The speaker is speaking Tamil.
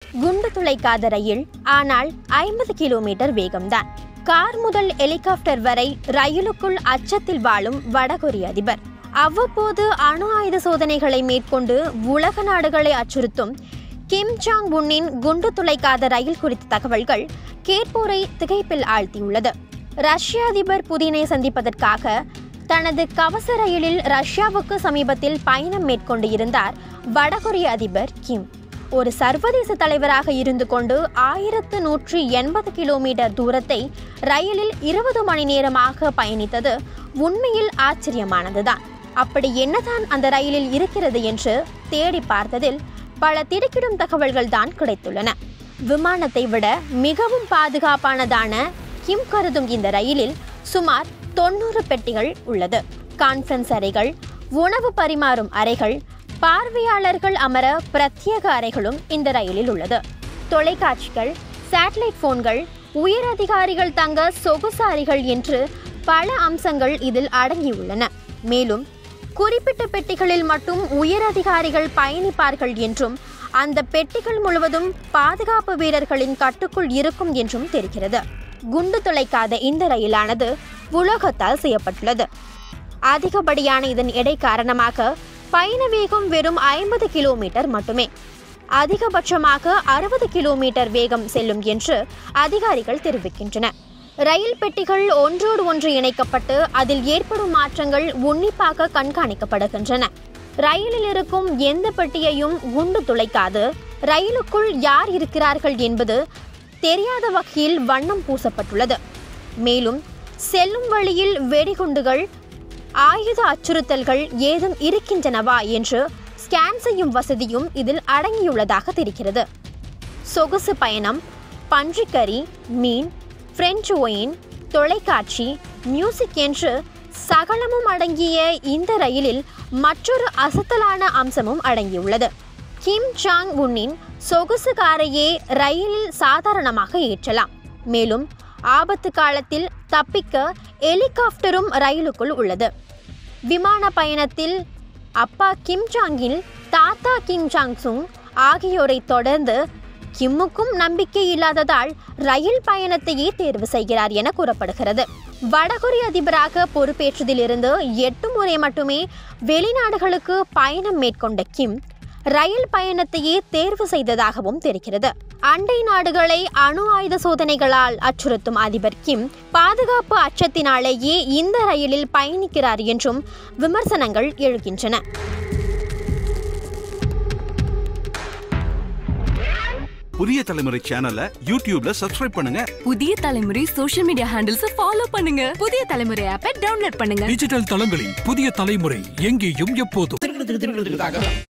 குண்டு துளைக்காத ரயில் ஆனால் ஐம்பது கிலோமீட்டர் வேகம்தான் கார் முதல் ஹெலிகாப்டர் வரை ரயிலுக்குள் அச்சத்தில் வாழும் வடகொரிய அதிபர் அவ்வப்போது அணு ஆயுத சோதனைகளை மேற்கொண்டு உலக நாடுகளை அச்சுறுத்தும் கிம் ஜாங் உன்னின் குண்டு துளைக்காத ரயில் குறித்த தகவல்கள் கேட்போரை திகைப்பில் ஆழ்த்தியுள்ளது ரஷ்ய அதிபர் புதினை சந்திப்பதற்காக தனது கவச ரயிலில் ரஷ்யாவுக்கு சமீபத்தில் பயணம் மேற்கொண்டு இருந்தார் வடகொரிய அதிபர் கிம் ஒரு சர்வதேச தலைவராக இருந்து கொண்டு ஆயிரத்து நூற்றி எண்பது கிலோமீட்டர் தூரத்தை ரயிலில் இருபது மணி நேரமாக பயணித்தது உண்மையில் ஆச்சரியமானதுதான் அப்படி என்னதான் அந்த ரயிலில் இருக்கிறது என்று தேடி பார்த்ததில் பல திடுக்கிடும் தகவல்கள் தான் கிடைத்துள்ளன விமானத்தை விட மிகவும் பாதுகாப்பானதான கிம் கருதும் இந்த ரயிலில் சுமார் தொண்ணூறு பெட்டிகள் உள்ளது கான்ஃபரன்ஸ் அறைகள் உணவு பரிமாறும் அறைகள் பார்வையாளர்கள் அமர பிரத்யேக அறைகளும் இந்த ரயிலில் உள்ளது தொலைக்காட்சிகள் சேட்டலைட் போன்கள் உயர் அதிகாரிகள் தங்க சொகுசு அறைகள் என்று பல அம்சங்கள் இதில் அடங்கியுள்ளன மேலும் குறிப்பிட்ட பெட்டிகளில் மட்டும் உயர் அதிகாரிகள் பயணிப்பார்கள் என்றும் அந்த பெட்டிகள் முழுவதும் பாதுகாப்பு வீரர்களின் கட்டுக்குள் இருக்கும் என்றும் தெரிகிறது குண்டு துளைக்காத இந்த ரயிலானது உலோகத்தால் செய்யப்பட்டுள்ளது அதிகப்படியான இதன் எடை காரணமாக பயண வேகம் வெறும் ஐம்பது கிலோமீட்டர் மட்டுமே அதிகபட்சமாக அறுபது கிலோமீட்டர் வேகம் செல்லும் என்று அதிகாரிகள் தெரிவிக்கின்றனர் ரயில் பெட்டிகள் ஒன்றோடு ஒன்று இணைக்கப்பட்டு அதில் ஏற்படும் மாற்றங்கள் உன்னிப்பாக கண்காணிக்கப்படுகின்றன ரயிலில் இருக்கும் எந்த பெட்டியையும் குண்டு துளைக்காது ரயிலுக்குள் யார் இருக்கிறார்கள் என்பது தெரியாத வகையில் வண்ணம் பூசப்பட்டுள்ளது மேலும் செல்லும் வழியில் வெடிகுண்டுகள் ஆயுத அச்சுறுத்தல்கள் ஏதும் இருக்கின்றனவா என்று ஸ்கேன் செய்யும் வசதியும் இதில் அடங்கியுள்ளதாக தெரிகிறது சொகுசு பயணம் பன்றிக்கறி மீன் பிரெஞ்சு ஒயின் தொலைக்காட்சி மியூசிக் என்று சகலமும் அடங்கிய இந்த ரயிலில் மற்றொரு அசத்தலான அம்சமும் அடங்கியுள்ளது கிம் ஜாங் உன்னின் சொகுசு காரையே ரயிலில் சாதாரணமாக ஏற்றலாம் மேலும் ஆபத்து காலத்தில் தப்பிக்க ஹெலிகாப்டரும் ரயிலுக்குள் உள்ளது விமான பயணத்தில் அப்பா கிம் ஜாங்கில் தாத்தா கிம் ஜாங் சுங் ஆகியோரை தொடர்ந்து கிம்முக்கும் நம்பிக்கை இல்லாததால் ரயில் பயணத்தையே தேர்வு செய்கிறார் என கூறப்படுகிறது வடகொரிய அதிபராக பொறுப்பேற்றதிலிருந்து எட்டு முறை மட்டுமே வெளிநாடுகளுக்கு பயணம் மேற்கொண்ட கிம் ரயில் பயணத்தையே தேர்வு செய்ததாகவும் தெரிகிறது அண்டை நாடுகளை அணு ஆயுத சோதனைகளால் அச்சுறுத்தும் அதிபர் கிம் பாதுகாப்பு அச்சத்தினாலேயே இந்த ரயிலில் பயணிக்கிறார் என்றும் விமர்சனங்கள் எழுகின்றன புதிய தலைமுறை சேனலை யூடியூப்ல சப்ஸ்கிரைப் பண்ணுங்க புதிய தலைமுறை சோஷியல் மீடியா ஹேண்டில்ஸ் ஃபாலோ பண்ணுங்க புதிய தலைமுறை ஆப்பை டவுன்லோட் பண்ணுங்க டிஜிட்டல் தளங்களில் புதிய தலைமுறை எங்கேயும் எப்போதும்